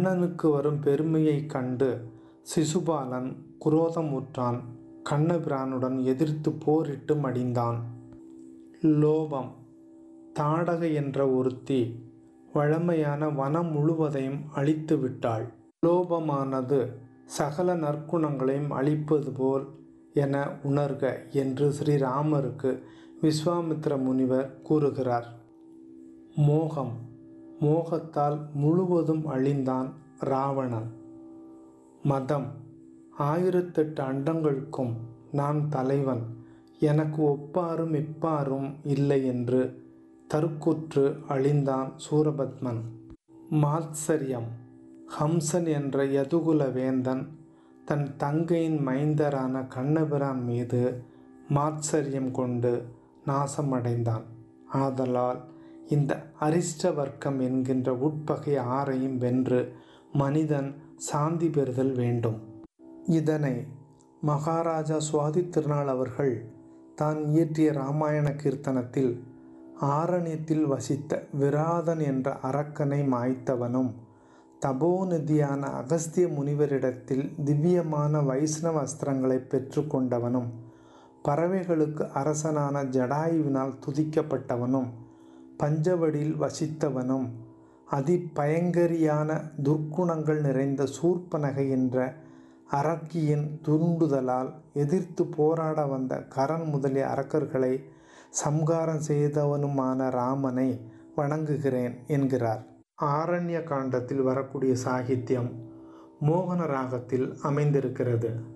கண்ணனுக்கு வரும் பெருமையைக் கண்டு சிசுபாலன் குரோதமுற்றான் கண்ணபிரானுடன் எதிர்த்து போரிட்டு மடிந்தான் லோபம் தாடக என்ற ஒருத்தி வழமையான வனம் முழுவதையும் அழித்து விட்டாள் லோபமானது சகல நற்குணங்களையும் அழிப்பது போல் என உணர்க என்று ஸ்ரீராமருக்கு விஸ்வாமித்ர முனிவர் கூறுகிறார் மோகம் மோகத்தால் முழுவதும் அழிந்தான் ராவணன் மதம் ஆயிரத்தெட்டு அண்டங்களுக்கும் நான் தலைவன் எனக்கு ஒப்பாரும் இப்பாரும் இல்லை என்று தற்குற்று அழிந்தான் சூரபத்மன் மாத்சரியம் ஹம்சன் என்ற யதுகுல வேந்தன் தன் தங்கையின் மைந்தரான கண்ணபிரான் மீது மாத்சரியம் கொண்டு நாசமடைந்தான் ஆதலால் இந்த அரிஷ்ட வர்க்கம் என்கின்ற உட்பகை ஆறையும் வென்று மனிதன் சாந்தி பெறுதல் வேண்டும் இதனை மகாராஜா சுவாதி திருநாள் அவர்கள் தான் இயற்றிய இராமாயண கீர்த்தனத்தில் ஆரண்யத்தில் வசித்த விராதன் என்ற அரக்கனை மாய்த்தவனும் தபோநிதியான அகஸ்திய முனிவரிடத்தில் திவ்யமான வைஷ்ணவ அஸ்திரங்களை பெற்றுக்கொண்டவனும் பறவைகளுக்கு அரசனான ஜடாயுவினால் துதிக்கப்பட்டவனும் பஞ்சவடியில் வசித்தவனும் அதிபயங்கரியான துர்க்குணங்கள் நிறைந்த சூர்பனகை என்ற அரக்கியின் துண்டுதலால் எதிர்த்து போராட வந்த கரண் முதலிய அரக்கர்களை சம்காரம் செய்தவனுமான ராமனை வணங்குகிறேன் என்கிறார் ஆரண்ய காண்டத்தில் வரக்கூடிய சாகித்யம் மோகன ராகத்தில் அமைந்திருக்கிறது